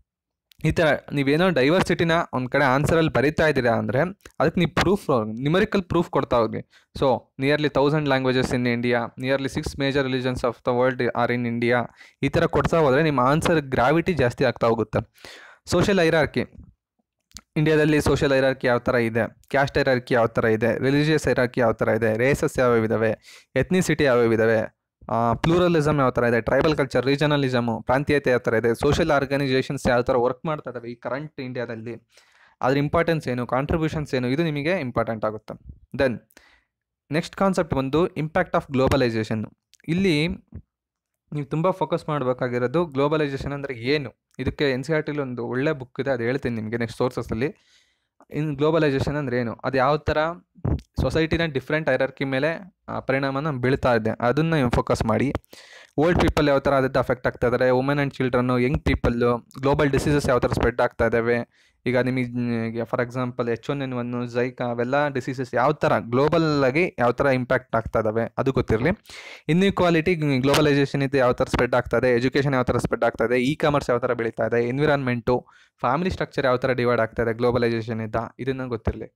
ಈ ಥರ ನೀವೇನೋ ಡೈವರ್ಸಿಟಿನ ಒಂದು ಕಡೆ ಆನ್ಸರಲ್ಲಿ ಬರಿತಾ ಇದ್ದೀರಾ ಅಂದರೆ ಅದಕ್ಕೆ ನೀವು ಪ್ರೂಫ್ ನ್ಯೂಮರಿಕಲ್ ಪ್ರೂಫ್ ಕೊಡ್ತಾ ಹೋಗಿ so nearly thousand languages in India nearly six major religions of the world are in India ಈ ಥರ ಕೊಡ್ತಾ ಹೋದರೆ ನಿಮ್ಮ ಆನ್ಸರ್ ಗ್ರಾವಿಟಿ ಜಾಸ್ತಿ ಆಗ್ತಾ ಹೋಗುತ್ತೆ ಸೋಷಿಯಲ್ ಐರಾರ್ಕಿ ಇಂಡಿಯಾದಲ್ಲಿ ಸೋಷಿಯಲ್ ಐರಾರ್ಕಿ ಯಾವ ಥರ ಇದೆ ಕ್ಯಾಸ್ಟ್ ಐರಾರ್ಕಿ ಯಾವ ಥರ ಇದೆ ರಿಲಿಜಿಯಸ್ ಐರಾರ್ಕಿ ಯಾವ ಥರ ಇದೆ ರೇಸಸ್ ಯಾವ್ಯಾವ ಇದ್ದಾವೆ ಎತ್ನಿಸಿಟಿ ಯಾವ್ಯಾವ ಇದ್ದಾವೆ ಪ್ಲೂರಲಿಸಮ್ ಯಾವ ಥರ ಇದೆ ಟ್ರೈಬಲ್ ಕಲ್ಚರ್ ರೀಜನಲಿಸಮು ಪ್ರಾಂತೀಯತೆ ಯಾವ ಥರ ಇದೆ ಸೋಷಿಯಲ್ ಆರ್ಗನೈಸೇಷನ್ಸ್ ಯಾವ ಥರ ವರ್ಕ್ ಮಾಡ್ತಾ ಇದ್ದಾವೆ ಈ ಕರೆಂಟ್ ಇಂಡಿಯಾದಲ್ಲಿ ಅದ್ರ ಇಂಪಾರ್ಟೆನ್ಸ್ ಏನು ಕಾಂಟ್ರಿಬ್ಯೂಷನ್ಸ್ ಏನು ಇದು ನಿಮಗೆ ಇಂಪಾರ್ಟೆಂಟ್ ಆಗುತ್ತೆ ದೆನ್ ನೆಕ್ಸ್ಟ್ ಕಾನ್ಸೆಪ್ಟ್ ಬಂದು ಇಂಪ್ಯಾಕ್ಟ್ ಆಫ್ ಗ್ಲೋಬಲೈಸೇಷನ್ ಇಲ್ಲಿ ನೀವು ತುಂಬ ಫೋಕಸ್ ಮಾಡಬೇಕಾಗಿರೋದು ಗ್ಲೋಬಲೈಸೇಷನ್ ಅಂದರೆ ಏನು ಇದಕ್ಕೆ ಎನ್ ಸಿ ಆರ್ ಟಿಲಿ ಒಂದು ಒಳ್ಳೆ ಬುಕ್ ಇದೆ ಅದು ಹೇಳ್ತೀನಿ ನಿಮಗೆ ನೆಕ್ಸ್ಟ್ ಸೋರ್ಸಸಲ್ಲಿ ಇನ್ ಗ್ಲೋಬಲೈಸೇಷನ್ ಅಂದರೆ ಏನು ಅದು ಯಾವ ಥರ ಸೊಸೈಟಿನ ಡಿಫ್ರೆಂಟ್ ಐರರ್ಕಿ ಮೇಲೆ ಪರಿಣಾಮನ ಬೀಳ್ತಾ ಇದೆ ಅದನ್ನು ಫೋಕಸ್ ಮಾಡಿ ಓಲ್ಡ್ ಪೀಪಲ್ ಯಾವ ಥರ ಅದಕ್ಕೆ ಅಫೆಕ್ಟ್ ಆಗ್ತಾ ಇದ್ದಾರೆ women and children young people global diseases ಯಾವ ಥರ ಸ್ಪ್ರೆಡ್ ಆಗ್ತಾ ಇದ್ದಾವೆ ಈಗ ನಿಮಗೆ for example H one N one Zika ಅವೆಲ್ಲ ಡಿಸೀಸಸ್ ಯಾವ ಥರ ಗ್ಲೋಬಲ್ ಆಗಿ ಯಾವ ಥರ ಇಂಪ್ಯಾಕ್ಟ್ ಆಗ್ತಾ ಇದ್ದಾವೆ ಅದು ಗೊತ್ತಿರಲಿ ಇನ್ಇಕ್ವಾಲಿಟಿ ಗ್ಲೋಬಲೈಸೇಷನ್ ಇದು ಯಾವ ಥರ ಸ್ಪ್ರೆಡ್ ಆಗ್ತಾ ಇದೆ ಎಜುಕೇಷನ್ ಯಾವ ಥರ ಸ್ಪ್ರೆಡ್ ಆಗ್ತಾ ಇದೆ ಇ ಕಾಮರ್ಸ್ ಯಾವ ಥರ ಬೆಳೀತಾ ಇದೆ ಎನ್ವಿರಾನ್ಮೆಂಟು ಫ್ಯಾಮಿಲಿ ಸ್ಟ್ರಕ್ಚರ್ ಯಾವ ಥರ ಡಿವೈಡ್ ಆಗ್ತಾ ಇದೆ ಗ್ಲೋಬಲೈಸೇಷನ್ ಇದ್ದ ಇದನ್ನು ಗೊತ್ತಿರಲಿ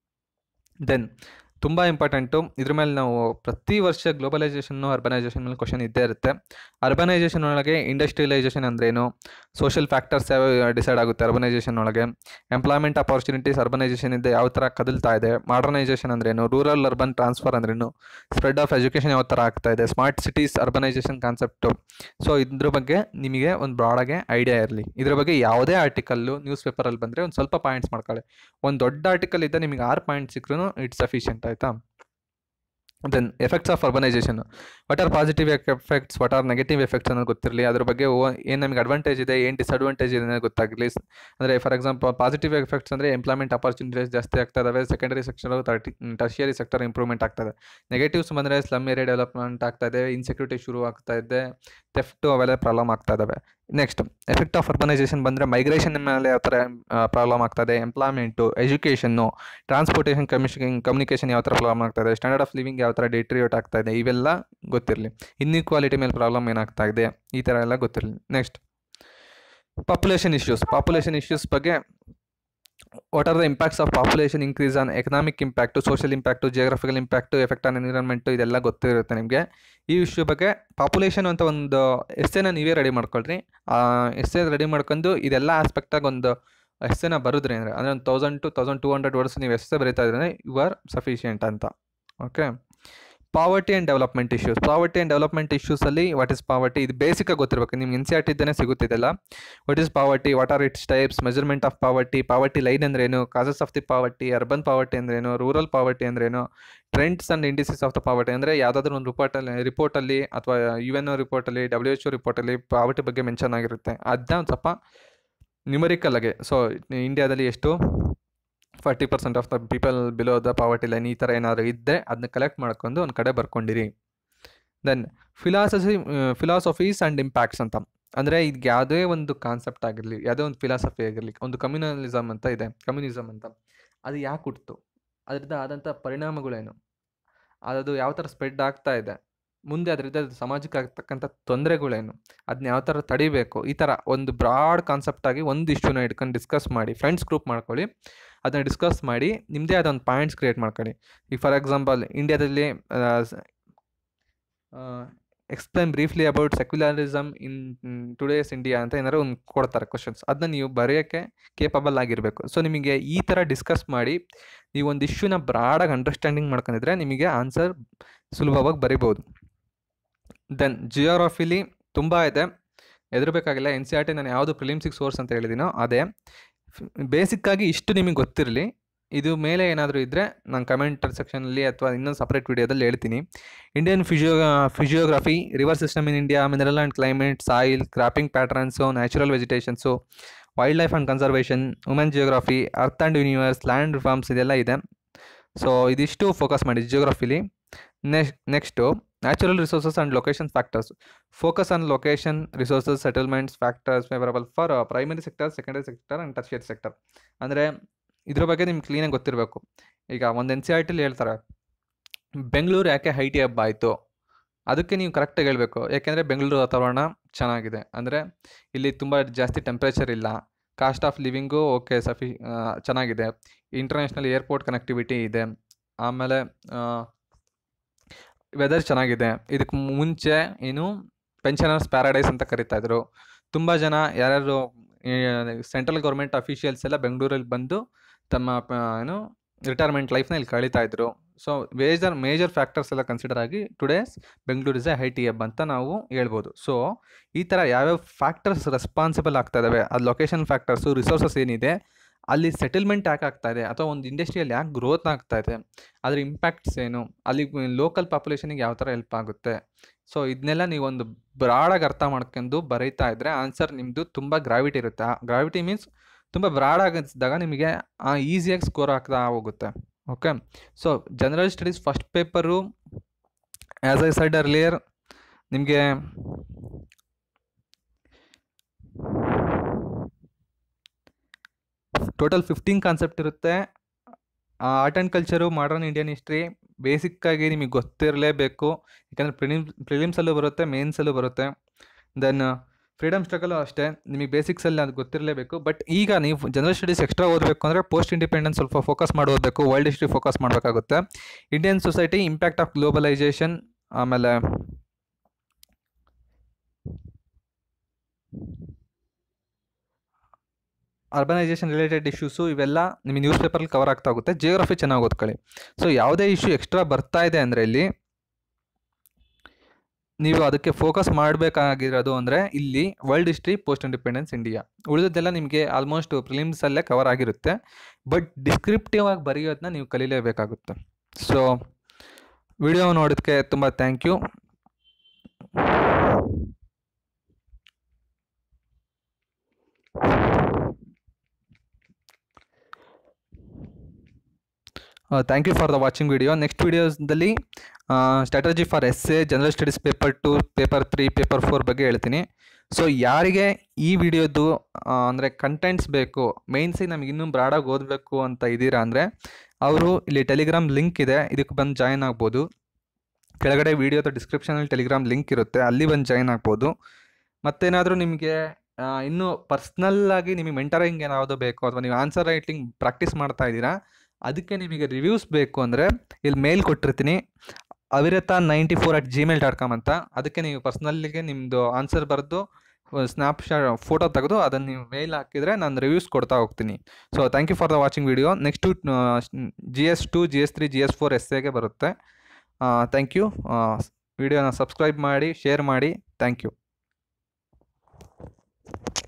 ದೆನ್ ತುಂಬ ಇಂಪಾರ್ಟೆಂಟು ಇದ್ರ ಮೇಲೆ ನಾವು ಪ್ರತಿ ವರ್ಷ ಗ್ಲೋಬಲೈಸೇಷನ್ನು ಅರ್ಬನೈಸೇಷನ್ ಮೇಲೆ ಕ್ವಶನ್ ಇದ್ದೇ ಇರುತ್ತೆ ಅರ್ಬನೈಸೇಷನ್ ಒಳಗೆ ಇಂಡಸ್ಟ್ರಿಯಲೈಸೇಷನ್ ಅಂದ್ರೇನು ಸೋಷಿಯಲ್ ಫ್ಯಾಕ್ಟರ್ಸ್ ಯಾವ ಡಿಸೈಡ್ ಆಗುತ್ತೆ ಅರ್ಬನೈಸೇಷನ್ ಒಳಗೆ ಎಂಪ್ಲಾಯ್ಮೆಂಟ್ ಆಪರ್ಚುನಿಟೀಸ್ ಅರ್ಬನೈಸೇಷನ್ ಇದೆ ಯಾವ ಥರ ಕದಲ್ತಾ ಇದೆ ಮಾಡರ್ನೈಸೇಷನ್ ಅಂದ್ರೇನು ರೂರಲ್ ಅರ್ಬನ್ ಟ್ರಾನ್ಸ್ಫರ್ ಅಂದ್ರೇನು ಸ್ಪ್ರೆಡ್ ಆಫ್ ಎಜುಕೇಷನ್ ಯಾವ ಥರ ಆಗ್ತಾ ಇದೆ smart cities urbanisation concept so ಇದ್ರ ಬಗ್ಗೆ ನಿಮಗೆ ಒಂದು ಬ್ರಾಡಾಗೆ ಐಡಿಯಾ ಇರಲಿ ಇದ್ರ ಬಗ್ಗೆ ಯಾವುದೇ ಆರ್ಟಿಕಲ್ಲು ನ್ಯೂಸ್ ಪೇಪರಲ್ಲಿ ಬಂದರೆ ಒಂದು ಸ್ವಲ್ಪ ಪಾಯಿಂಟ್ಸ್ ಮಾಡ್ಕೊಳ್ಳಿ ಒಂದು ದೊಡ್ಡ ಆರ್ಟಿಕಲ್ ಇದ್ದ ನಿಮಗೆ ಆರು ಪಾಯಿಂಟ್ ಸಿಕ್ಕರೂ ಇಟ್ಸ್ ಸಫಿಷಿಯಂಟ್ ಆಯಿತಾ then effects of urbanisation what are positive effects what are negative effects ಅನ್ನೋದು ಗೊತ್ತಿರಲಿ ಅದ್ರ ಬಗ್ಗೆ ಏನು ನಮಗೆ ಅಡ್ವಾಂಟೇಜ್ ಇದೆ ಏನು ಡಿಸ್ಅಡ್ವಾಂಟೇಜ್ ಇದೆ ಅನ್ನೋದು ಗೊತ್ತಾಗಲಿ ಅಂದರೆ ಫಾರ್ ಎಕ್ಸಾಂಪಲ್ ಪಾಸಿಟಿವ್ ಎಫೆಕ್ಟ್ಸ್ ಅಂದರೆ ಎಂಪ್ಲಾಯ್ಮೆಂಟ್ ಆಪರ್ಚುನಿಟೀಸ್ ಜಾಸ್ತಿ ಆಗ್ತಾ ಇದಾವೆ secondary section thirty tertiary sector improvement ಆಗ್ತದೆ ನೆಗೆಟಿವ್ಸ್ ಬಂದರೆ ಸ್ಲಮ್ ಏರಿಯಾ ಡೆವಲಪ್ಮೆಂಟ್ ಆಗ್ತಾ ಇದೆ ಇನ್ಸೆಕ್ಯೂರಿಟಿ ಶುರು ಆಗ್ತಾ ಇದೆ ಥೆಫ್ಟು ಅವೆಲ್ಲ ಪ್ರಾಬ್ಲಮ್ ಆಗ್ತಾ ಇದ್ದಾವೆ ನೆಕ್ಸ್ಟ್ ಎಫೆಕ್ಟ್ ಆಫ್ ಅರ್ಬನೈಸೇಷನ್ ಬಂದರೆ ಮೈಗ್ರೇಷನ್ ಮೇಲೆ ಯಾವ ಥರ ಪ್ರಾಬ್ಲಮ್ ಆಗ್ತದೆ employment education transportation communication communication ಯಾವ ಥರ ಪ್ರಾಬ್ಲಮ್ ಆಗ್ತಾಯಿದೆ ಸ್ಟ್ಯಾಂಡರ್ಡ್ ಆಫ್ ಲಿವಿಂಗ್ ಯಾವ ಥರ ಡಿಟ್ರಿಯೋಟ್ ಆಗ್ತಾ ಇದೆ ಇವೆಲ್ಲ ಗೊತ್ತಿರಲಿ ಇನ್ಇಕ್ವಾಲಿಟಿ ಮೇಲೆ ಪ್ರಾಬ್ಲಮ್ ಏನಾಗ್ತಾ ಇದೆ ಈ ಥರ ಎಲ್ಲ ಗೊತ್ತಿರಲಿ next population issues population issues ಬಗ್ಗೆ what are the impacts of population increase on economic impact social impact geographical impact effect on environment ಇದೆಲ್ಲ ಗೊತ್ತಿರುತ್ತೆ ನಿಮಗೆ ಈ ಇಶ್ಯೂ ಬಗ್ಗೆ ಪಾಪ್ಯುಲೇಷನ್ ಅಂತ ಒಂದು ಎಸ್ಸೆನ ನೀವೇ ರೆಡಿ ಮಾಡ್ಕೊಳ್ರಿ ಎಸ್ಸೆ ರೆಡಿ ಮಾಡ್ಕೊಂಡು ಇದೆಲ್ಲ ಆಸ್ಪೆಕ್ಟಾಗಿ ಒಂದು ಎಸ್ಸೆನ ಬರೆದ್ರಿ ಅಂದರೆ ಅಂದರೆ ಒಂದು thousand to thousand two hundred words ನೀವು ಎಸ್ಸೆ ಬರೀತಾ ಇದ್ರೆ ಯು ಆರ್ ಸಫಿಷಿಯೆಂಟ್ ಅಂತ okay poverty and development issues poverty and development ಇಶ್ಯೂಸಲ್ಲಿ ವಾಟ್ ಇಸ್ ಪಾವರ್ಟಿ ಇದು ಬೇಸಿಕಾಗಿ ಗೊತ್ತಿರಬೇಕು ನಿಮ್ಗೆ ಎನ್ ಸಿ ಆರ್ ಟಿದ್ದೇನೆ ಸಿಗುತ್ತಿದೆಲ್ಲ what is poverty what are its types measurement of poverty poverty line ಅಂದ್ರೇನು causes of the poverty urban poverty ಅಂದ್ರೇನು ರೂರಲ್ ಪಾವರ್ಟಿ ಅಂದ್ರೇನು trends and indices of the poverty ಅಂದರೆ ಯಾವುದಾದ್ರೂ ಒಂದು ರಿಪೋರ್ಟಲ್ಲಿ ರಿಪೋರ್ಟಲ್ಲಿ ಅಥವಾ ಯು ಎನ್ ಒ ರಿಪೋರ್ಟಲ್ಲಿ ಡಬ್ಲ್ಯೂ ಎಚ್ ಒ ರಿಪೋರ್ಟಲ್ಲಿ ಪಾವರ್ಟಿ ಬಗ್ಗೆ ಮೆನ್ಷನ್ ಆಗಿರುತ್ತೆ ಅದನ್ನ ಒಂದು ಸ್ವಲ್ಪ ನ್ಯೂಮರಿಕಲ್ ಆಗಿ ಸೊ ಇಂಡಿಯಾದಲ್ಲಿ ಎಷ್ಟು forty percent of the people below the poverty line ಈ ಥರ ಏನಾದರೂ ಇದ್ದರೆ ಅದನ್ನ ಕಲೆಕ್ಟ್ ಮಾಡ್ಕೊಂಡು ಒಂದು ಕಡೆ ಬರ್ಕೊಂಡಿರಿ then philosophy philosophies and impacts ಅಂತ ಅಂದರೆ ಇದು ಯಾವುದೇ ಒಂದು ಕಾನ್ಸೆಪ್ಟ್ ಆಗಿರಲಿ ಯಾವುದೇ ಒಂದು ಫಿಲಾಸಫಿ ಆಗಿರಲಿ ಒಂದು ಕಮ್ಯುನಲಿಸಮ್ ಅಂತ ಇದೆ ಕಮ್ಯುನಿಸಮ್ ಅಂತ ಅದು ಯಾಕೆ ಹುಟ್ಟಿತು ಅದರಿಂದ ಆದಂಥ ಪರಿಣಾಮಗಳೇನು ಅದು ಯಾವ ಥರ ಸ್ಪ್ರೆಡ್ ಆಗ್ತಾ ಇದೆ ಮುಂದೆ ಅದರಿಂದ ಸಮಾಜಕ್ಕೆ ಆಗ್ತಕ್ಕಂಥ ತೊಂದರೆಗಳೇನು ಅದನ್ನ ಯಾವ ಥರ ತಡಿಬೇಕು ಈ ಥರ ಒಂದು ಬ್ರಾಡ್ ಕಾನ್ಸೆಪ್ಟ್ ಆಗಿ ಒಂದು ಇಶ್ಯೂನ ಇಟ್ಕೊಂಡು ಡಿಸ್ಕಸ್ ಮಾಡಿ ಫ್ರೆಂಡ್ಸ್ ಗ್ರೂಪ್ ಮಾಡ್ಕೊಳ್ಳಿ ಅದನ್ನ ಡಿಸ್ಕಸ್ ಮಾಡಿ ನಿಮ್ಮದೇ ಆದ ಒಂದು ಪಾಯಿಂಟ್ಸ್ ಕ್ರಿಯೇಟ್ ಮಾಡ್ಕೊಳ್ಳಿ ಈಗ ಫಾರ್ ಎಕ್ಸಾಂಪಲ್ ಇಂಡಿಯಾದಲ್ಲಿ explain briefly about secularism in today's India ಅಂತ ಏನಾದ್ರು ಒಂದು ಕೊಡ್ತಾರೆ ಕ್ವಶನ್ಸ್ ಅದನ್ನ ನೀವು ಬರೆಯೋಕ್ಕೆ ಕೇಪಬಲ್ ಆಗಿರಬೇಕು ಸೊ ನಿಮಗೆ ಈ ಥರ ಡಿಸ್ಕಸ್ ಮಾಡಿ ನೀವು ಒಂದು ಇಶ್ಯೂನ ಬ್ರಾಡಾಗಿ ಅಂಡರ್ಸ್ಟ್ಯಾಂಡಿಂಗ್ ಮಾಡ್ಕೊಂಡಿದ್ರೆ ನಿಮಗೆ ಆನ್ಸರ್ ಸುಲಭವಾಗಿ ಬರಿಬೋದು ದೆನ್ ಜಿಯೋಗ್ರಫಿಲಿ ತುಂಬ ಇದೆ ಹೆದರ್ಬೇಕಾಗಿಲ್ಲ ಎನ್ ಸಿ ಆರ್ ಟಿ ನಾನು ಯಾವುದು ಪ್ರಿಲಿಮ್ಸಿಗೆ ಸೋರ್ಸ್ ಅಂತ ಹೇಳಿದ್ದೀನೋ ಅದೇ ಬೇಸಿಕ್ಕಾಗಿ ಇಷ್ಟು ನಿಮಗೆ ಗೊತ್ತಿರಲಿ ಇದು ಮೇಲೆ ಏನಾದರೂ ಇದ್ದರೆ ನಾನು ಕಮೆಂಟ್ ಸೆಕ್ಷನಲ್ಲಿ ಅಥವಾ ಇನ್ನೊಂದು ಸಪ್ರೇಟ್ ವೀಡಿಯೋದಲ್ಲಿ ಹೇಳ್ತೀನಿ Indian physio physiography river system in India mineral and climate soil cropping patterns natural vegetations wild life and conservation women geography earth and universe land reforms ಇದೆಲ್ಲ ಇದೆ ಸೊ ಇದಿಷ್ಟು ಫೋಕಸ್ ಮಾಡಿ ಜಿಯೋಗ್ರಫಿಲಿ next next natural resources and location factors focus on location resources settlements factors favourable for primary sector secondary sector and tertiary sector ಅಂದರೆ ಇದ್ರ ಬಗ್ಗೆ ನಿಮ್ಗೆ ಕ್ಲೀನಾಗಿ ಗೊತ್ತಿರಬೇಕು ಈಗ ಒಂದು ಎನ್ ಸಿ ಆರ್ ಟಿಲಿ ಹೇಳ್ತಾರೆ ಬೆಂಗಳೂರು ಯಾಕೆ ಹೈ ಟಿ ಹಬ್ ಆಯಿತು ಅದಕ್ಕೆ ನೀವು ಕರೆಕ್ಟಾಗಿ ಹೇಳಬೇಕು ಯಾಕೆಂದರೆ ಬೆಂಗಳೂರು ವಾತಾವರಣ ಚೆನ್ನಾಗಿದೆ ಅಂದರೆ ಇಲ್ಲಿ ತುಂಬ ಜಾಸ್ತಿ ಟೆಂಪ್ರೇಚರ್ ಇಲ್ಲ ಕಾಸ್ಟ್ ಆಫ್ ಲಿವಿಂಗು ಓಕೆ ಸಫಿ ಚೆನ್ನಾಗಿದೆ ಇಂಟರ್ನ್ಯಾಷನಲ್ ಏರ್ಪೋರ್ಟ್ ಕನೆಕ್ಟಿವಿಟಿ ಇದೆ ಆಮೇಲೆ ವೆದರ್ ಚೆನ್ನಾಗಿದೆ ಇದಕ್ಕೆ ಮುಂಚೆ ಏನು ಪೆನ್ಷನರ್ಸ್ ಪ್ಯಾರಡೈಸ್ ಅಂತ ಕರಿತಾಯಿದ್ರು ತುಂಬ ಜನ ಯಾರ್ಯಾರು ಸೆಂಟ್ರಲ್ ಗೌರ್ಮೆಂಟ್ ಅಫಿಷಿಯಲ್ಸ್ ಎಲ್ಲ ಬೆಂಗಳೂರಲ್ಲಿ ಬಂದು ತಮ್ಮ ಪ- ಏನು ರಿಟೈರ್ಮೆಂಟ್ ಲೈಫ್ನ ಇಲ್ಲಿ ಕಳೀತಾ ಇದ್ರು ಸೊ ಮೇಜರ್ ಮೇಜರ್ ಫ್ಯಾಕ್ಟರ್ಸ್ ಎಲ್ಲ ಕನ್ಸಿಡರ್ ಆಗಿ today's Bengaluru is a I T hub ಅಂತ ನಾವು ಹೇಳ್ಬೋದು ಸೊ ಈ ಥರ ಯಾವ್ಯಾವ ಫ್ಯಾಕ್ಟರ್ಸ್ ರೆಸ್ಪಾನ್ಸಿಬಲ್ ಆಗ್ತಾ ಇದ್ದಾವೆ ಅದು ಲೊಕೇಶನ್ ಫ್ಯಾಕ್ಟರ್ಸು ರಿಸೋರ್ಸಸ್ ಏನಿದೆ ಅಲ್ಲಿ ಸೆಟಲ್ಮೆಂಟ್ ಯಾಕೆ ಆಗ್ತಾ ಇದೆ ಅಥವಾ ಒಂದು ಇಂಡಸ್ಟ್ರಿಯಲ್ಲಿ ಯಾಕೆ ಗ್ರೋತ್ ಆಗ್ತಾ ಇದೆ ಅದ್ರ ಇಂಪ್ಯಾಕ್ಟ್ಸ್ ಏನು ಅಲ್ಲಿ ಲೋಕಲ್ ಪಾಪ್ಯುಲೇಷನಿಗೆ ಯಾವ ಥರ ಹೆಲ್ಪ್ ಆಗುತ್ತೆ ಸೊ ಇದನ್ನೆಲ್ಲ ನೀವೊಂದು ಬ್ರಾಡಾಗಿ ಅರ್ಥ ಮಾಡ್ಕೊಂಡು ಬರೀತಾ ಇದ್ದರೆ ಆನ್ಸರ್ ನಿಮ್ಮದು ತುಂಬ ಗ್ರಾವಿಟಿ ಇರುತ್ತೆ ಆ ಗ್ರಾವಿಟಿ ಮೀನ್ಸ್ ತುಂಬ ಬ್ರಾಡ್ ಆಗಿದ್ದಾಗ ನಿಮಗೆ ಈಸಿಯಾಗಿ ಸ್ಕೋರ್ ಆಗ್ತಾ ಹೋಗುತ್ತೆ okay so general studies first paper as I side earlier ನಿಮಗೆ ಟೋಟಲ್ ಫಿಫ್ಟೀನ್ ಕಾನ್ಸೆಪ್ಟ್ ಇರುತ್ತೆ art and culture modern Indian history ಬೇಸಿಕ್ಕಾಗಿ ನಿಮಗೆ ಗೊತ್ತಿರಲೇಬೇಕು ಯಾಕಂದರೆ ಪ್ರಿಲಿಮ್ ಪ್ರಿಲಿಮ್ಸಲ್ಲೂ ಬರುತ್ತೆ ಮೇನ್ಸಲ್ಲೂ ಬರುತ್ತೆ ದೆನ್ ಫ್ರೀಡಮ್ ಸ್ಟ್ರಗಲು ಅಷ್ಟೇ ನಿಮಗೆ ಬೇಸಿಕ್ಸಲ್ಲಿ ಅದು ಗೊತ್ತಿರಲೇಬೇಕು ಬಟ್ ಈಗ ನೀವು ಜನರಲ್ ಸ್ಟಡೀಸ್ ಎಕ್ಸ್ಟ್ರಾ ಓದಬೇಕು ಅಂದರೆ ಪೋಸ್ಟ್ ಇಂಡಿಪೆಂಡೆನ್ಸ್ ಸ್ವಲ್ಪ ಫೋಕಸ್ ಮಾಡಿ ಓದಬೇಕು ವರ್ಲ್ಡ್ ಹಿಸ್ಟ್ರಿ ಫೋಕಸ್ ಮಾಡಬೇಕಾಗುತ್ತೆ Indian society impact of globalisation ಆಮೇಲೆ ಅರ್ಬನೈಸೇಷನ್ ರಿಲೇಟೆಡ್ ಇಶ್ಯೂಸು ಇವೆಲ್ಲ ನಿಮಗೆ ನ್ಯೂಸ್ ಪೇಪರಲ್ಲಿ ಕವರ್ ಆಗ್ತಾ ಹೋಗುತ್ತೆ ಜಿಯೋಗ್ರಫಿ ಚೆನ್ನಾಗಿ ಓದ್ಕೊಳ್ಳಿ ಸೊ ಯಾವುದೇ ಇಶ್ಯೂ ಎಕ್ಸ್ಟ್ರಾ ಬರ್ತಾ ಇದೆ ಅಂದರೆ ಇಲ್ಲಿ ನೀವು ಅದಕ್ಕೆ ಫೋಕಸ್ ಮಾಡಬೇಕಾಗಿರೋದು ಅಂದರೆ ಇಲ್ಲಿ world history post independence India ಉಳಿದದ್ದೆಲ್ಲ ನಿಮಗೆ ಆಲ್ಮೋಸ್ಟ್ ಪ್ರಿಲಿಮ್ಸಲ್ಲೇ ಕವರ್ ಆಗಿರುತ್ತೆ ಬಟ್ ಡಿಸ್ಕ್ರಿಪ್ಟಿವ್ ಆಗಿ ಬರೆಯೋದನ್ನ ನೀವು ಕಲೀಲೇಬೇಕಾಗುತ್ತೆ ಸೊ ವಿಡಿಯೋ ನೋಡೋದಕ್ಕೆ ತುಂಬ thank you thank you for the watching video next ವೀಡಿಯೋಸ್ದಲ್ಲಿ strategy for S A general studies paper two paper three paper four ಬಗ್ಗೆ ಹೇಳ್ತೀನಿ ಸೊ ಯಾರಿಗೆ ಈ ವಿಡಿಯೋದು ಅಂದರೆ ಕಂಟೆಂಟ್ಸ್ ಬೇಕು ಮೇನ್ಸಿಗೆ ನಮಗೆ ಇನ್ನೂ ಬ್ರಾಡಾಗಿ ಓದಬೇಕು ಅಂತ ಇದ್ದೀರಾ ಅಂದರೆ ಅವರು ಇಲ್ಲಿ ಟೆಲಿಗ್ರಾಮ್ ಲಿಂಕ್ ಇದೆ ಇದಕ್ಕೆ ಬಂದು ಜಾಯ್ನ್ ಆಗ್ಬೋದು ಕೆಳಗಡೆ ವಿಡಿಯೋದ ಡಿಸ್ಕ್ರಿಪ್ಷನಲ್ಲಿ ಟೆಲಿಗ್ರಾಮ್ ಲಿಂಕ್ ಇರುತ್ತೆ ಅಲ್ಲಿ ಬಂದು ಜಾಯ್ನ್ ಆಗ್ಬೋದು ಮತ್ತೇನಾದರೂ ನಿಮಗೆ ಆ, ಇನ್ನೂ ಪರ್ಸ್ನಲ್ ಆಗಿ ನಿಮಗೆ ಮೆಂಟರಿಂಗ್ ಏನಾದರೂ ಬೇಕು ಅಥವಾ ನೀವು ಆನ್ಸರ್ ರೈಟಿಂಗ್ ಪ್ರಾಕ್ಟೀಸ್ ಮಾಡ್ತಾ ಇದ್ದೀರಾ ಅದಕ್ಕೆ ನಿಮಗೆ ರಿವ್ಯೂಸ್ ಬೇಕು ಅಂದರೆ ಇಲ್ಲಿ ಮೇಲ್ ಕೊಟ್ಟಿರ್ತೀನಿ Avirata ninety four at Gmail dot com ಅಂತ ಅದಕ್ಕೆ ನೀವು ಪರ್ಸ್ನಲ್ಲಿಗೆ ನಿಮ್ಮದು ಆನ್ಸರ್ ಬರೆದು ಸ್ನ್ಯಾಪ್ ಶಾ ಫೋಟೋ ತೆಗೆದು ಅದನ್ನು ನೀವು ಮೇಲ್ ಹಾಕಿದರೆ ನಾನು ರಿವ್ಯೂಸ್ ಕೊಡ್ತಾ ಹೋಗ್ತೀನಿ so thank you for the watching video next G S two G S three G S four S ಎಗೆ ಬರುತ್ತೆ ಥ್ಯಾಂಕ್ ಯು ವಿಡಿಯೋನ ಸಬ್ಸ್ಕ್ರೈಬ್ ಮಾಡಿ ಶೇರ್ ಮಾಡಿ ಥ್ಯಾಂಕ್ ಯು